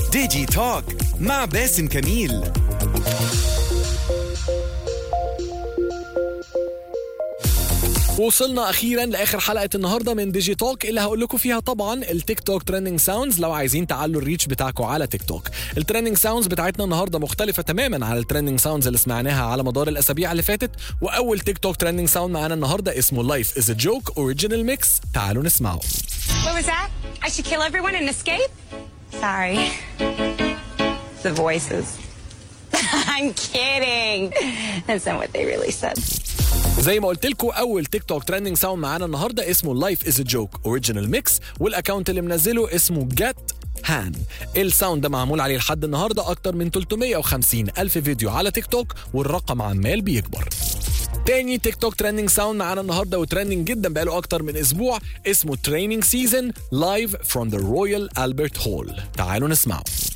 ديجي توك مع باسم كميل وصلنا اخيرا لاخر حلقه النهارده من ديجي توك اللي هقول لكم فيها طبعا التيك توك ترending ساوندز لو عايزين تعلوا الريتش بتاعكم على تيك توك الترending ساوندز بتاعتنا النهارده مختلفه تماما عن الترending ساوندز اللي سمعناها على مدار الاسابيع اللي فاتت واول تيك توك ترending ساوند معانا النهارده اسمه لايف از ا جوك اوريجينال ميكس تعالوا نسمعه What was that? I should kill everyone and escape? Sorry. The voices. I'm kidding. That's not what they really said. زي ما قلت لكم اول تيك توك ترending ساوند معانا النهارده اسمه لايف از ا جوك اوريجينال ميكس والاكونت اللي منزله اسمه جت هان الساوند ده معمول عليه لحد النهارده اكتر من 350 الف فيديو على تيك توك والرقم عمال بيكبر تاني تيك توك ترending ساوند معانا النهارده وترending جدا بقاله اكتر من اسبوع اسمه تريننج سيزون لايف فروم ذا رويال البرت هول تعالوا نسمعه